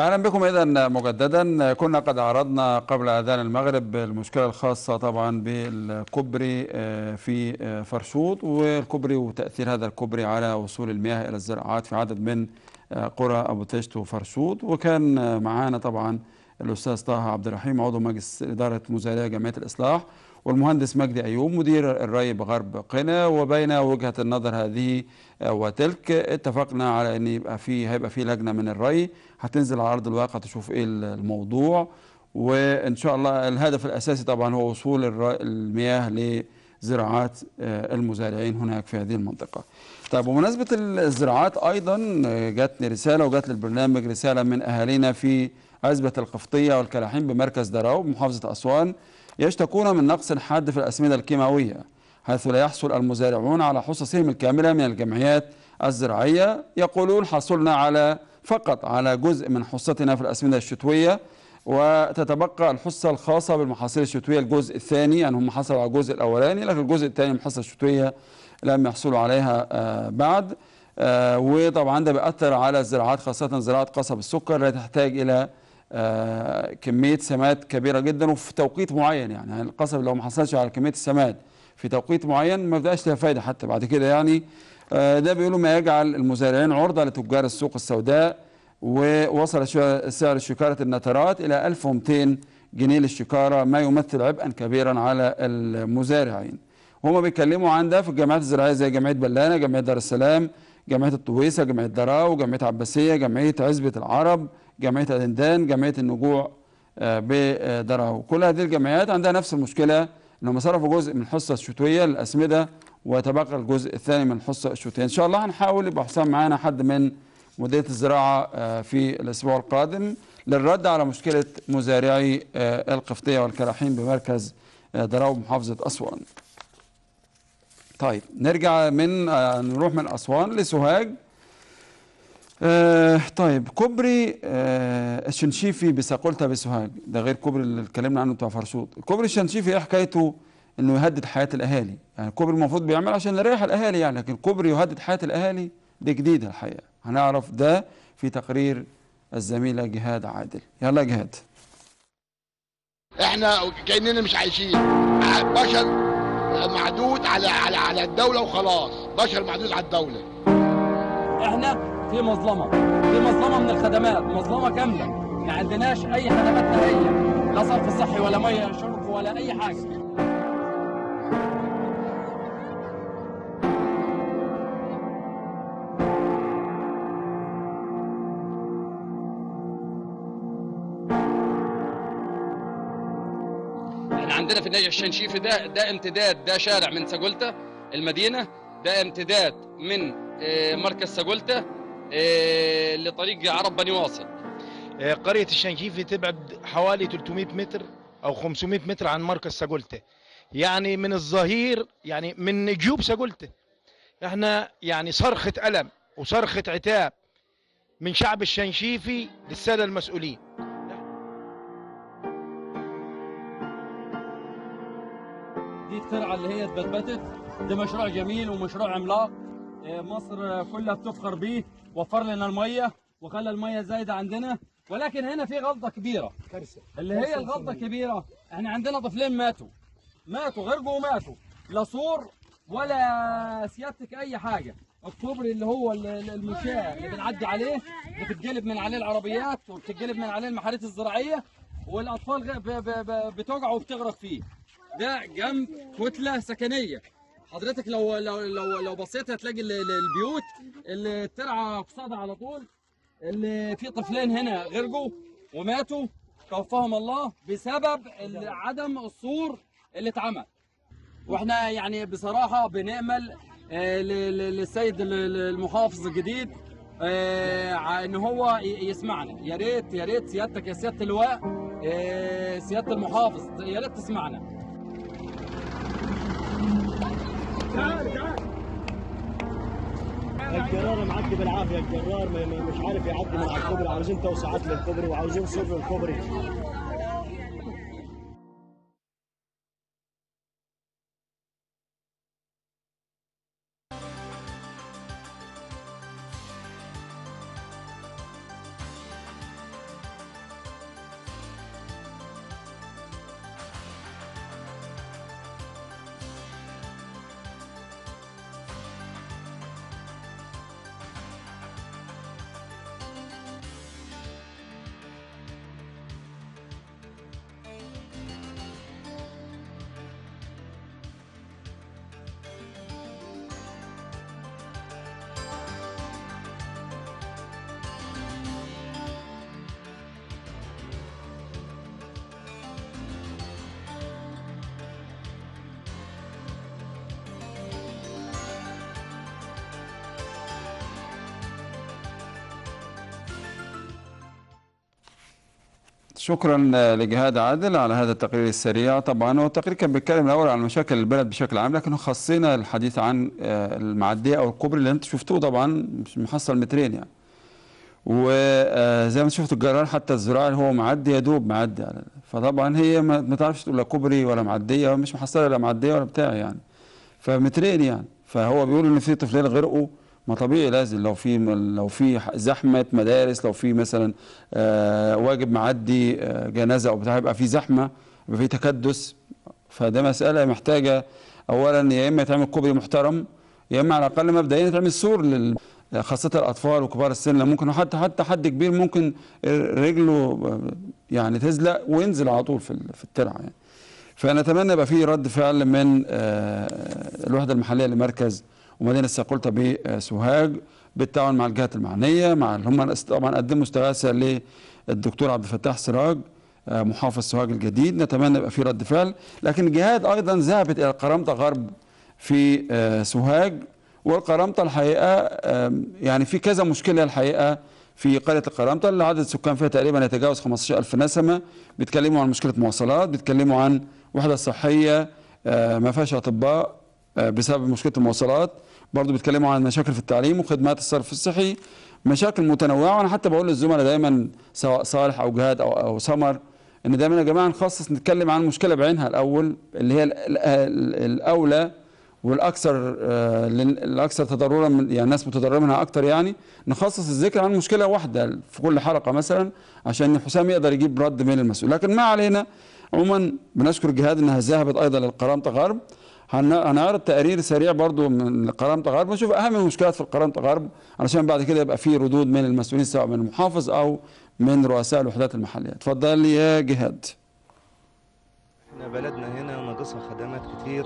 اهلا بكم اذا مجددا كنا قد عرضنا قبل اذان المغرب المشكله الخاصه طبعا بالكوبري آه، في آه، فرشوط والكوبري وتاثير هذا الكوبري على وصول المياه الى الزراعات في عدد من آه، قرى ابو تشت وفرشوط وكان معانا طبعا الاستاذ طه عبد الرحيم عضو مجلس اداره مزارعي جمعيه الاصلاح والمهندس مجدي ايوب مدير الري بغرب قنا وبين وجهه النظر هذه وتلك اتفقنا على ان يبقى في هيبقى في لجنه من الري هتنزل على ارض الواقع تشوف ايه الموضوع وان شاء الله الهدف الاساسي طبعا هو وصول المياه لزراعات المزارعين هناك في هذه المنطقه. طيب بمناسبه الزراعات ايضا جاتني رساله وجات للبرنامج رساله من اهالينا في عزبه القفطيه والكلاحين بمركز دراو بمحافظه اسوان يشتكون من نقص حاد في الاسمده الكيماويه حيث لا يحصل المزارعون على حصصهم الكامله من الجمعيات الزراعيه يقولون حصلنا على فقط على جزء من حصتنا في الاسمده الشتويه وتتبقى الحصه الخاصه بالمحاصيل الشتويه الجزء الثاني يعني هم حصلوا على الجزء الاولاني لكن الجزء الثاني من الحصه الشتويه لم يحصلوا عليها آه بعد آه وطبعا ده بيأثر على الزراعات خاصه زراعه قصب السكر التي تحتاج الى آه كميه سماد كبيره جدا وفي توقيت معين يعني, يعني القصب لو ما حصلش على كميه السماد في توقيت معين ما بقاش لها فايده حتى بعد كده يعني آه ده بيقولوا ما يجعل المزارعين عرضه لتجار السوق السوداء ووصل سعر شكاره النترات الى 1200 جنيه للشكاره ما يمثل عبئا كبيرا على المزارعين. هم بيتكلموا عن ده في الجامعات الزراعيه زي جمعيه بلانه، جمعيه دار السلام، جمعيه الطويسه، جمعيه دراو، جمعيه عباسيه، جمعيه عزبه العرب، جمعيه ادندان، جمعيه النجوع بدراو. كل هذه الجمعيات عندها نفس المشكله انهم صرفوا جزء من الحصه الشتويه للاسمده ويتبقى الجزء الثاني من الحصه الشتويه. ان شاء الله هنحاول يبقى حسام معانا حد من مديريه الزراعه في الاسبوع القادم للرد على مشكله مزارعي القفطيه والكلاحين بمركز دراو بمحافظه اسوان. طيب نرجع من نروح من اسوان لسوهاج. آه طيب كوبري آه الشنشيفي بساقولتا بسوهاج ده غير كوبري اللي اتكلمنا عنه بتاع فرشوط الكوبري الشنشيفي ايه حكايته انه يهدد حياه الاهالي يعني الكوبري المفروض بيعمل عشان يريح الاهالي يعني لكن كوبري يهدد حياه الاهالي دي جديده الحقيقه هنعرف ده في تقرير الزميله جهاد عادل يلا جهاد احنا كاننا مش عايشين بشر معدود على على على الدوله وخلاص بشر معدود على الدوله احنا في مظلمه في مظلمه من الخدمات مظلمه كامله ما عندناش اي خدمات نهائيه لا صرف صحي ولا ميه شرب ولا اي حاجه احنا عندنا في النجع الشنشيفي ده ده امتداد ده شارع من سجولته المدينه ده امتداد من آه، مركز سجولته آه، لطريق عرب بني واصل آه، قرية الشنشيفي تبعد حوالي 300 متر أو 500 متر عن مركز سجولته يعني من الظهير يعني من جيوب سجولته احنا يعني صرخة ألم وصرخة عتاب من شعب الشنشيفي للسادة المسؤولين دي الترعه اللي هي اتبتبتت ده مشروع جميل ومشروع عملاق آه، مصر كلها بتفخر بيه وفر لنا الميه وخلى الميه زايده عندنا ولكن هنا في غلطه كبيره كارثة اللي هي الغلطه الكبيره احنا عندنا طفلين ماتوا ماتوا غرقوا وماتوا لا سور ولا سيادتك اي حاجه الكوبري اللي هو ال- ال- المشاة اللي بنعدي عليه بتتجلب من عليه العربيات وبتتجلب من عليه المحارات الزراعيه والاطفال غ- ب- ب- ب- بتقع وبتغرق فيه ده جنب كتله سكنيه حضرتك لو لو لو, لو بصيت هتلاقي ال- ال- البيوت اللي الترعه قصادها على طول اللي في طفلين هنا غرقوا وماتوا توفاهم الله بسبب ال- عدم السور اللي اتعمل واحنا يعني بصراحه بنامل آه، ل- ل- للسيد ال- ال- المحافظ الجديد آه، ع- ان هو ي- يسمعنا يا ريت يا ريت سيادتك يا سياده اللواء آه، سياده المحافظ يا ريت تسمعنا الجرار معدي بالعافيه الجرار ما- ما- مش عارف يعدي من على الكوبري عاوزين توسعات للكوبري وعاوزين سر الكوبري شكرا آه، لجهاد عادل على هذا التقرير السريع طبعا هو التقرير كان بيتكلم الاول عن مشاكل البلد بشكل عام لكن خصينا الحديث عن آه، المعديه او الكوبري اللي انتم شفتوه طبعا مش محصل مترين يعني وزي ما شفتوا الجرار حتى الزراعي هو معدي يا دوب معدي على فطبعا هي ما ما تعرفش تقول لا كوبري ولا معديه مش محصله لا معديه ولا بتاع يعني فمترين يعني فهو بيقول ان في طفلين غرقوا ما طبيعي لازم لو في لو في زحمه مدارس لو في مثلا آه واجب معدي آه جنازه او بتاع يبقى في زحمه يبقى في تكدس فده مساله محتاجه اولا يا اما يتعمل كوبري محترم يا اما على الاقل مبدئيا يتعمل سور لل خاصة الأطفال وكبار السن لأن ممكن حتى حتى حد كبير ممكن رجله يعني تزلق وينزل على طول في ال- في الترعة يعني. فنتمنى يبقى في رد فعل من آه، الوحدة المحلية لمركز ومدينة ساقولتا بسوهاج بالتعاون مع الجهات المعنية مع اللي هم طبعا قدموا استغاثة للدكتور عبد الفتاح سراج آه، محافظ سوهاج الجديد نتمنى يبقى في رد فعل لكن الجهات أيضا ذهبت إلى قرامطة غرب في آه، سوهاج والقرامطة الحقيقة آم، يعني في كذا مشكلة الحقيقة في قرية القرامطة اللي عدد السكان فيها تقريبا يتجاوز 15000 نسمة بيتكلموا عن مشكلة مواصلات بيتكلموا عن وحدة صحية آه، ما فيهاش أطباء آه، بسبب مشكلة المواصلات برضو بيتكلموا عن مشاكل في التعليم وخدمات الصرف الصحي مشاكل متنوعة وأنا حتى بقول للزملاء دايما سواء صالح أو جهاد أو أو سمر إن دايما يا جماعة نخصص نتكلم عن مشكلة بعينها الأول اللي هي ال- ال- ال- الأولى والاكثر آه، لل- الاكثر تضررا من يعني الناس متضرره منها اكثر يعني نخصص الذكر عن مشكله واحده في كل حلقه مثلا عشان حسام يقدر يجيب رد من المسؤول لكن ما علينا عموما بنشكر الجهاد انها ذهبت ايضا للقرامطه غرب هن- هنعرض تقرير سريع برضو من القرامطه غرب ونشوف اهم المشكلات في القرامطه غرب علشان بعد كده يبقى في ردود من المسؤولين سواء من المحافظ او من رؤساء الوحدات المحليه اتفضل يا جهاد احنا بلدنا هنا ناقصها خدمات كتير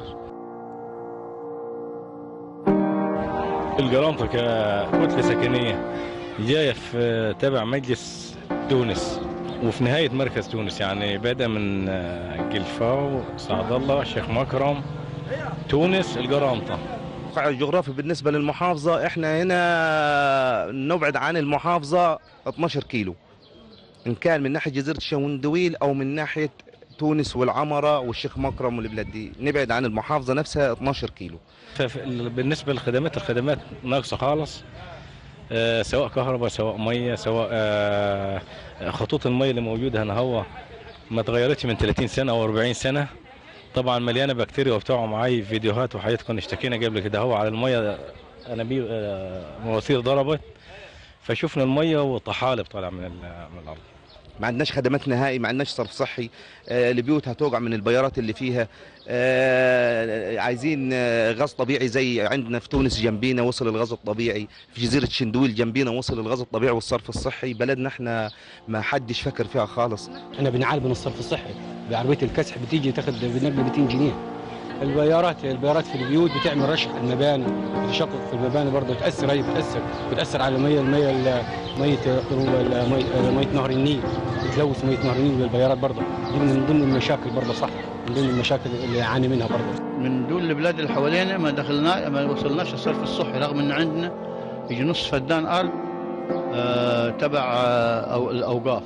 الجرانطة ككتلة سكنية جاية في تبع مجلس تونس وفي نهاية مركز تونس يعني بدأ من آه، جلفاو سعد الله شيخ مكرم تونس الجرانطة الموقع الجغرافي بالنسبة للمحافظة احنا هنا نبعد عن المحافظة 12 كيلو ان كان من ناحية جزيرة الشوندويل او من ناحية تونس والعمرة والشيخ مكرم والبلاد دي نبعد عن المحافظة نفسها 12 كيلو ففي- بالنسبة للخدمات الخدمات ناقصة خالص آه، سواء كهرباء سواء مية سواء آه، خطوط المية اللي موجودة هنا هو ما اتغيرتش من 30 سنة أو 40 سنة طبعا مليانة بكتيريا وبتاع معاي فيديوهات وحاجات كنا اشتكينا قبل كده هو على المية أنابيب آه، مواسير ضربت فشفنا المية وطحالب طالع من ال- من الأرض ما عندناش خدمات نهائي ما عندناش صرف صحي آه، البيوت هتوقع من البيارات اللي فيها آه، عايزين آه، غاز طبيعي زي عندنا في تونس جنبينا وصل الغاز الطبيعي في جزيرة شندويل جنبينا وصل الغاز الطبيعي والصرف الصحي بلدنا احنا ما حدش فكر فيها خالص احنا بنعاني من الصرف الصحي بعربيه الكسح بتيجي تاخد بنقل 200 جنيه البيارات البيارات في البيوت بتعمل رشح المباني بتشقق في المباني برضه بتاثر هي بتاثر بتاثر على الميه الميه ال- ميه ال- ميه ميه نهر النيل بتلوث ميه نهر النيل بالبيارات برضه دي من ضمن المشاكل برضه صح من ضمن المشاكل اللي يعاني منها برضه من دول البلاد اللي حوالينا ما دخلنا ما وصلناش الصرف الصحي رغم ان عندنا يجي نص فدان ارض آه تبع آه أو الاوقاف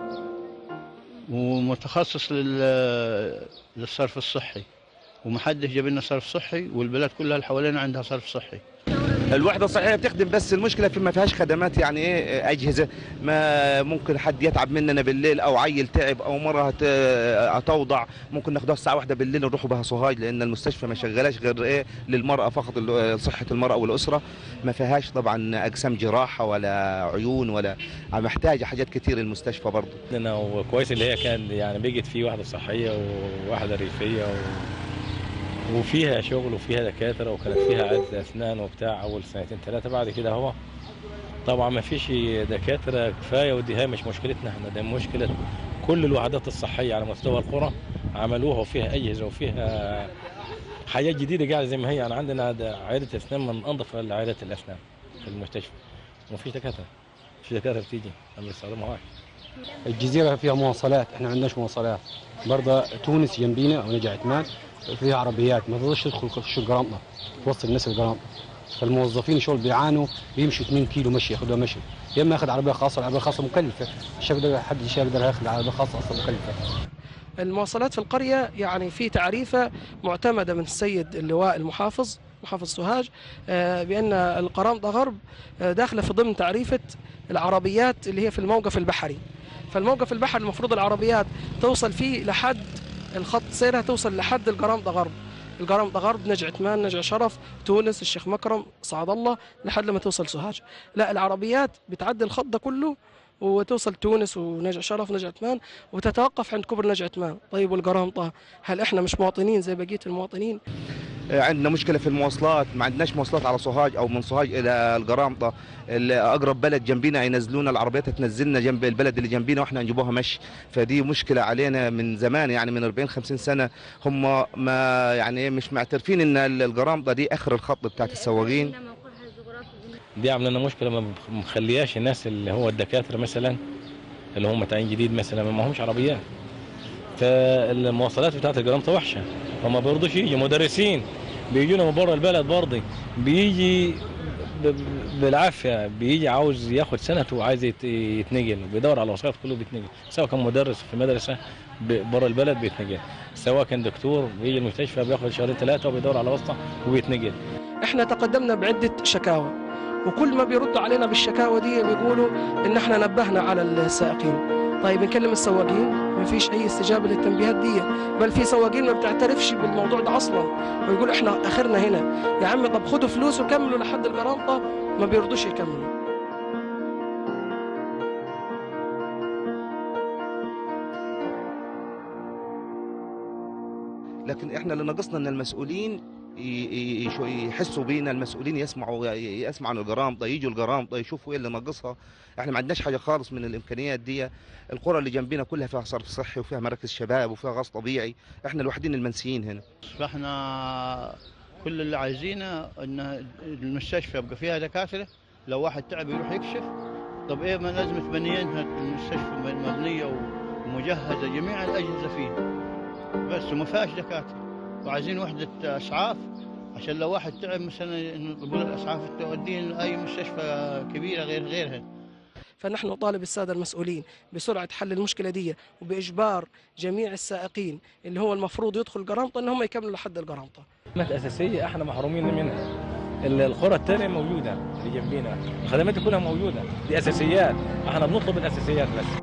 ومتخصص لل- للصرف الصحي ومحدش جاب لنا صرف صحي والبلاد كلها اللي حوالينا عندها صرف صحي الوحدة الصحية بتخدم بس المشكلة في ما فيهاش خدمات يعني ايه أجهزة ما ممكن حد يتعب مننا بالليل أو عيل تعب أو مرة هت- هتوضع ممكن ناخدوها الساعة واحدة بالليل نروحوا بها سوهاج لأن المستشفى ما شغلاش غير ايه للمرأة فقط ال- صحة المرأة والأسرة ما فيهاش طبعا أقسام جراحة ولا عيون ولا محتاجة حاجات كتير المستشفى برضه عندنا وكويس اللي هي كان يعني بقت في واحدة صحية وواحدة ريفية و... وفيها شغل وفيها دكاترة وكانت فيها عدد أسنان وبتاع أول سنتين ثلاثة بعد كده هو طبعا ما فيش دكاترة كفاية ودي هي مش مشكلتنا احنا ده مشكلة كل الوحدات الصحية على مستوى القرى عملوها وفيها أجهزة وفيها حاجات جديدة قاعدة زي ما هي يعني عندنا ده عيادة أسنان من أنظف عيادات الأسنان في المستشفى ومفيش دكاترة مفيش دكاترة بتيجي عم يستخدموها الجزيره فيها مواصلات احنا ما عندناش مواصلات برضه تونس جنبينا او نجع عثمان فيها عربيات ما تقدرش تدخل تخش القرامطه توصل الناس القرامطه فالموظفين شغل بيعانوا بيمشوا 2 كيلو مشي ياخدوها مشي يا اما ياخد عربيه خاصه العربيه الخاصه مكلفه مش هيقدر حد مش هيقدر ياخد عربيه خاصه اصلا مكلفه المواصلات في القرية يعني في تعريفة معتمدة من السيد اللواء المحافظ محافظ سوهاج آه، بأن القرامطة غرب آه، داخلة في ضمن تعريفة العربيات اللي هي في الموقف البحري فالموقف البحري المفروض العربيات توصل فيه لحد الخط سيرها توصل لحد القرامطة غرب القرامطة غرب نجع عثمان نجع شرف تونس الشيخ مكرم صعد الله لحد لما توصل سوهاج لا العربيات بتعدي الخط ده كله وتوصل تونس ونجع شرف نجع عثمان وتتوقف عند كبر نجع عثمان طيب والقرامطة هل احنا مش مواطنين زي بقية المواطنين عندنا مشكله في المواصلات ما عندناش مواصلات على سوهاج او من سوهاج الى القرامطه ال- اقرب بلد جنبينا ينزلونا العربيات تنزلنا جنب البلد اللي جنبينا واحنا نجيبوها مشي فدي مشكله علينا من زمان يعني من 40 50 سنه هم ما يعني مش معترفين ان ال- القرامطه دي اخر الخط بتاعت السواقين دي عامله لنا مشكله ما مخلياش الناس اللي هو الدكاتره مثلا اللي هم تعيين جديد مثلا ما همش عربيات فالمواصلات بتاعت الجرامطه وحشه فما بيرضوش يجوا مدرسين بيجونا من بره البلد برضه بيجي ب- ب- بالعافيه بيجي عاوز ياخد سنته وعايز يت- يتنقل بيدور على وسائط كله بيتنقل سواء كان مدرس في مدرسه ب- بره البلد بيتنقل سواء كان دكتور بيجي المستشفى بياخد شهرين ثلاثه وبيدور على واسطه وبيتنقل احنا تقدمنا بعدة شكاوى وكل ما بيردوا علينا بالشكاوى دي بيقولوا ان احنا نبهنا على السائقين طيب نكلم السواقين ما فيش اي استجابه للتنبيهات دي بل في سواقين ما بتعترفش بالموضوع ده اصلا ويقول احنا اخرنا هنا يا عم طب خدوا فلوس وكملوا لحد القرامطه ما بيرضوش يكملوا لكن احنا اللي ناقصنا ان المسؤولين ي- ي- يشو- يحسوا بينا المسؤولين يسمعوا ي- يسمعوا عن القرامطه يجوا القرامطه يشوفوا ايه اللي ناقصها احنا ما عندناش حاجه خالص من الامكانيات دي القرى اللي جنبينا كلها فيها صرف صحي وفيها مراكز شباب وفيها غاز طبيعي احنا الوحيدين المنسيين هنا فاحنا كل اللي عايزينه ان المستشفى يبقى فيها دكاتره لو واحد تعب يروح يكشف طب ايه ما لازم تبنينها المستشفى مبنيه ومجهزه جميع الاجهزه فيها بس وما فيهاش دكاتره وعايزين وحده اسعاف عشان لو واحد تعب مثلا يقول الاسعاف توديه لاي مستشفى كبيره غير غيرها فنحن نطالب الساده المسؤولين بسرعه حل المشكله دي وباجبار جميع السائقين اللي هو المفروض يدخل القرامطه ان هم يكملوا لحد القرامطه خدمات اساسيه احنا محرومين منها ال- القرى الثانيه موجوده اللي جنبينا الخدمات دي كلها موجوده دي اساسيات احنا بنطلب الاساسيات بس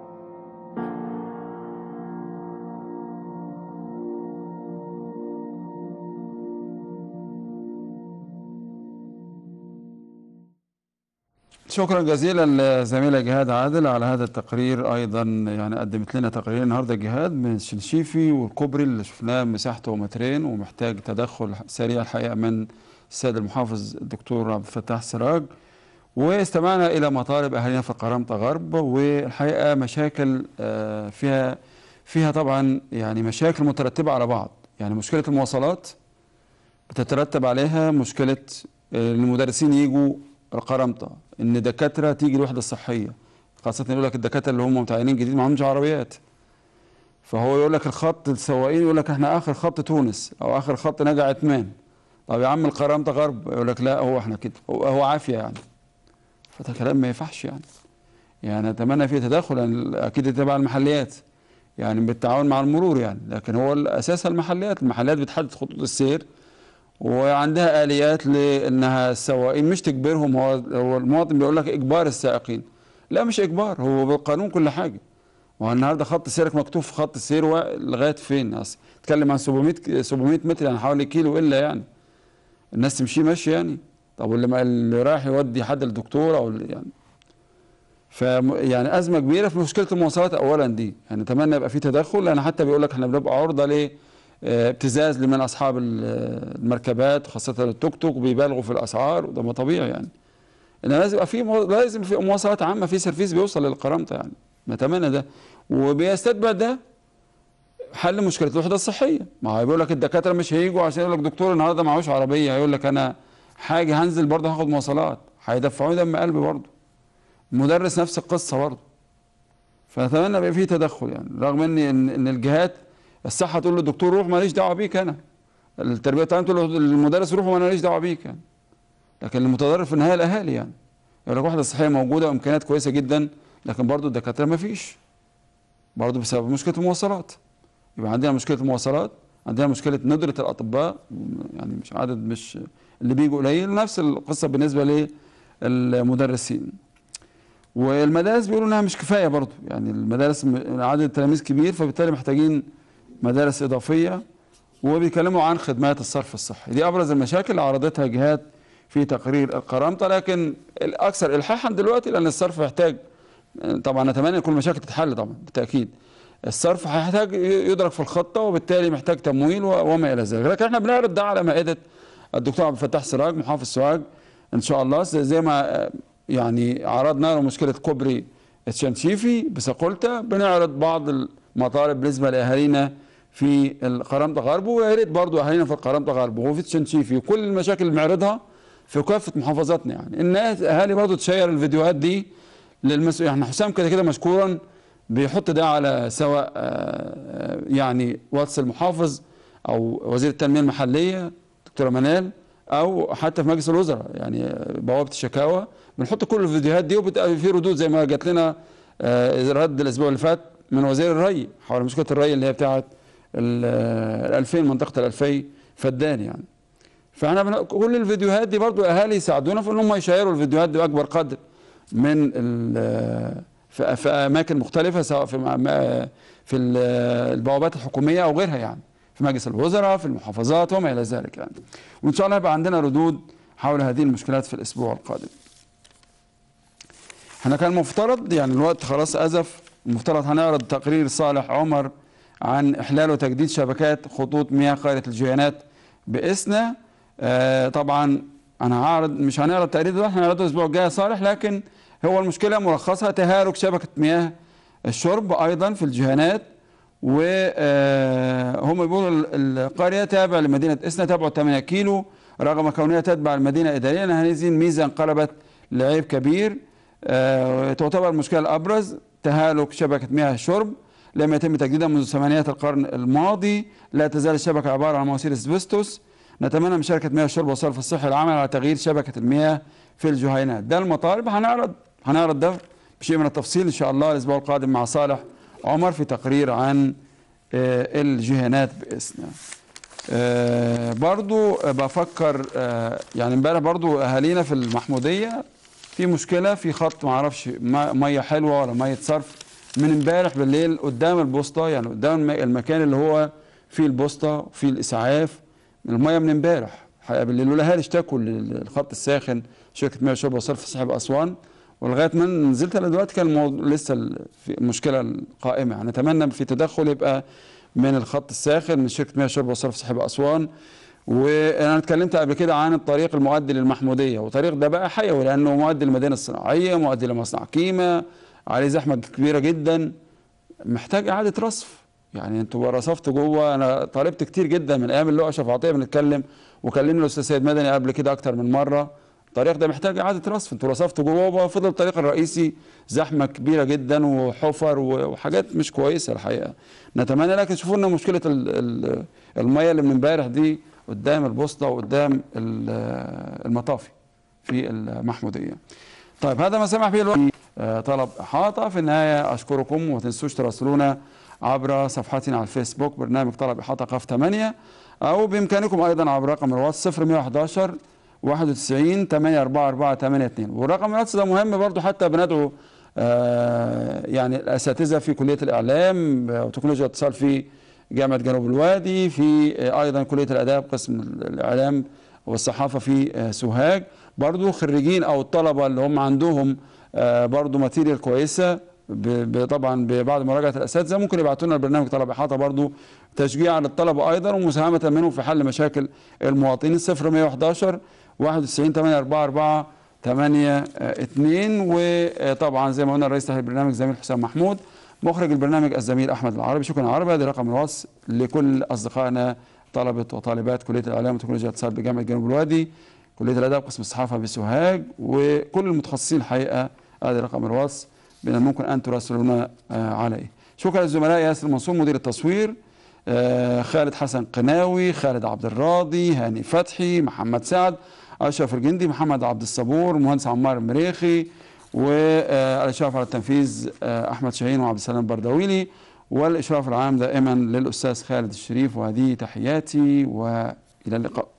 شكرا جزيلا لزميلة جهاد عادل على هذا التقرير ايضا يعني قدمت لنا تقرير النهارده جهاد من الشنشيفي والكوبري اللي شفناه مساحته مترين ومحتاج تدخل سريع الحقيقه من السيد المحافظ الدكتور عبد الفتاح سراج واستمعنا الى مطالب اهالينا في القرامطه غرب والحقيقه مشاكل آه، فيها فيها طبعا يعني مشاكل مترتبه على بعض يعني مشكله المواصلات بتترتب عليها مشكله آه، المدرسين يجوا القرامطه ان دكاتره تيجي الوحده الصحيه خاصه يقول لك الدكاتره اللي هم متعينين جديد ما عندهمش عربيات فهو يقول لك الخط السواقين يقول لك احنا اخر خط تونس او اخر خط نجع عثمان طب يا عم القرامطه غرب يقول لك لا هو احنا كده هو, هو عافيه يعني فده كلام ما ينفعش يعني يعني اتمنى فيه تدخل يعني اكيد تبع المحليات يعني بالتعاون مع المرور يعني لكن هو الاساس المحليات المحليات بتحدد خطوط السير وعندها اليات لانها السواقين مش تجبرهم هو هو المواطن بيقول لك اجبار السائقين لا مش اجبار هو بالقانون كل حاجه وهو النهارده خط سيرك مكتوب في خط السير و- لغايه فين اصلا تتكلم عن 700 ك- 700 متر يعني حوالي كيلو الا يعني الناس تمشي ماشي يعني طب واللي ما اللي رايح يودي حد للدكتور او اللي يعني ف يعني ازمه كبيره في مشكله المواصلات اولا دي يعني اتمنى يبقى في تدخل لان حتى بيقول لك احنا بنبقى عرضه ل آه، ابتزاز لمن اصحاب ال- آه، المركبات خاصه التوك توك وبيبالغوا في الاسعار وده ما طبيعي يعني انما لازم يبقى في مو- لازم في مواصلات عامه في سيرفيس بيوصل للقرامطه يعني نتمنى ده وبيستتبع ده حل مشكله الوحده الصحيه ما هو بيقول لك الدكاتره مش هيجوا عشان يقول لك دكتور النهارده معهوش عربيه هيقول لك انا حاجه هنزل برضه هاخد مواصلات هيدفعوني دم قلبي برضه المدرس نفس القصه برضه فاتمنى يبقى في تدخل يعني رغم ان ان إن الجهات الصحه تقول للدكتور روح ماليش دعوه بيك انا التربيه التعليم تقول للمدرس روح وانا ماليش دعوه بيك يعني لكن المتضرر في النهايه الاهالي يعني يقول لك وحده صحيه موجوده وامكانيات كويسه جدا لكن برضو الدكاتره ما فيش برضو بسبب مشكله المواصلات يبقى عندنا مشكله المواصلات عندنا مشكله ندره الاطباء يعني مش عدد مش اللي بيجوا قليل نفس القصه بالنسبه للمدرسين والمدارس بيقولوا انها مش كفايه برضو يعني المدارس م- عدد التلاميذ كبير فبالتالي محتاجين مدارس اضافيه وبيتكلموا عن خدمات الصرف الصحي دي ابرز المشاكل اللي عرضتها جهات في تقرير القرامطه لكن الاكثر الحاحا دلوقتي لان الصرف يحتاج طبعا نتمنى كل المشاكل تتحل طبعا بالتاكيد الصرف هيحتاج يدرك في الخطه وبالتالي محتاج تمويل و- وما الى ذلك لكن احنا بنعرض ده على مائده الدكتور عبد الفتاح سراج محافظ سوهاج ان شاء الله زي زي ما آه، يعني عرضنا له مشكله كوبري الشنشيفي بساقولتا بنعرض بعض المطالب بالنسبه لاهالينا في القرامطه غرب ويا ريت برضه اهالينا في القرامطه غرب وفي الشنشيفي وكل المشاكل اللي بنعرضها في كافه محافظاتنا يعني الناس اهالي برضه تشير الفيديوهات دي للمسؤول يعني حسام كده كده مشكورا بيحط ده على سواء آه، آه، يعني واتس المحافظ او وزير التنميه المحليه دكتوره منال او حتى في مجلس الوزراء يعني بوابه الشكاوى بنحط كل الفيديوهات دي وبتبقى في ردود زي ما جات لنا آه، رد الاسبوع اللي فات من وزير الري حول مشكله الري اللي هي بتاعت ال 2000 منطقه ال 2000 فدان يعني فاحنا بن... كل الفيديوهات دي برضو اهالي يساعدونا في ان هم يشيروا الفيديوهات دي باكبر قدر من ال... في... في اماكن مختلفه سواء في م- م- في ال- البوابات الحكوميه او غيرها يعني في مجلس الوزراء في المحافظات وما الى ذلك يعني وان شاء الله يبقى عندنا ردود حول هذه المشكلات في الاسبوع القادم احنا كان المفترض يعني الوقت خلاص ازف المفترض هنعرض تقرير صالح عمر عن احلال وتجديد شبكات خطوط مياه قريه الجوينات باسنا آه طبعا انا هعرض مش هنعرض تقرير دلوقتي هنعرضه الاسبوع الجاي يا صالح لكن هو المشكله ملخصها تهالك شبكه مياه الشرب ايضا في الجهانات وهم بيقولوا ال- القريه تابعه لمدينه اسنا تبعد 8 كيلو رغم كونها تتبع المدينه اداريا هذه الميزه انقلبت لعيب كبير آه، تعتبر المشكله الابرز تهالك شبكه مياه الشرب لم يتم تجديدها منذ ثمانينات القرن الماضي لا تزال الشبكه عباره عن مواسير اسبستوس نتمنى من شركه مياه الشرب والصرف الصحي العمل على تغيير شبكه المياه في الجهينات ده المطالب هنعرض هنعرض ده بشيء من التفصيل ان شاء الله الاسبوع القادم مع صالح عمر في تقرير عن آه، الجهينات باسنا آه، برضو بفكر آه، يعني امبارح برضو اهالينا في المحموديه في مشكله في خط ما اعرفش ما- ميه حلوه ولا ميه صرف من امبارح بالليل قدام البوسطه يعني قدام الم- المكان اللي هو فيه البوسطه وفيه الاسعاف الميه من امبارح حقيقة بالليل والاهالي اشتكوا للخط الساخن شركه مياه الشرب والصرف الصحي باسوان ولغايه ما نزلت انا دلوقتي كان الموضوع لسه ال- في المشكله القائمه يعني نتمنى في تدخل يبقى من الخط الساخن من شركه مياه الشرب والصرف الصحي باسوان وانا اتكلمت قبل كده عن الطريق المؤدي للمحموديه والطريق ده بقى حيوي لانه مؤدي للمدينه الصناعيه مؤدي لمصنع كيما عليه زحمه كبيره جدا محتاج اعاده رصف يعني انتوا رصفتوا جوه انا طالبت كتير جدا من ايام اللي هو اشرف عطيه بنتكلم وكلمني الاستاذ سيد مدني قبل كده اكتر من مره الطريق ده محتاج اعاده رصف انتوا رصفتوا جوه وفضل الطريق الرئيسي زحمه كبيره جدا وحفر وحاجات مش كويسه الحقيقه نتمنى لكن شوفوا لنا مشكله ال- ال- الميه اللي من امبارح دي قدام البوسطه وقدام ال- المطافي في المحموديه طيب هذا ما سمح به الوقت آه، طلب احاطه في النهايه اشكركم وما تنسوش تراسلونا عبر صفحتنا على الفيسبوك برنامج طلب احاطه قاف 8 او بامكانكم ايضا عبر رقم الواتس 0111 91 844 82 والرقم الواتس ده مهم برضو حتى بندعو آه، يعني الاساتذه في كليه الاعلام وتكنولوجيا الاتصال في جامعه جنوب الوادي في آه، ايضا كليه الاداب قسم الاعلام والصحافه في آه، سوهاج برضو خريجين او الطلبه اللي هم عندهم آه، برضو ماتيريال كويسه ب- ب- طبعا بعد مراجعه الاساتذه ممكن يبعتوا لنا البرنامج طلب احاطه برضو تشجيعا للطلبه ايضا ومساهمه منهم في حل مشاكل المواطنين 0111 91 844 8 2 وطبعا زي ما قلنا الرئيس تحت البرنامج زميل حسام محمود مخرج البرنامج الزميل احمد العربي شكرا عربي هذا رقم الواتس لكل اصدقائنا طلبه وطالبات كليه الاعلام وتكنولوجيا الاتصال بجامعه جنوب الوادي كليه الاداب قسم الصحافه بسوهاج وكل المتخصصين الحقيقه هذا رقم الواتس من الممكن ان تراسلونا آه، عليه شكرا للزملاء ياسر منصور مدير التصوير آه، خالد حسن قناوي خالد عبد الراضي هاني فتحي محمد سعد اشرف الجندي محمد عبد الصبور مهندس عمار المريخي والاشراف على التنفيذ آه، احمد شاهين وعبد السلام بردويلي والاشراف العام دائما للاستاذ خالد الشريف وهذه تحياتي والى اللقاء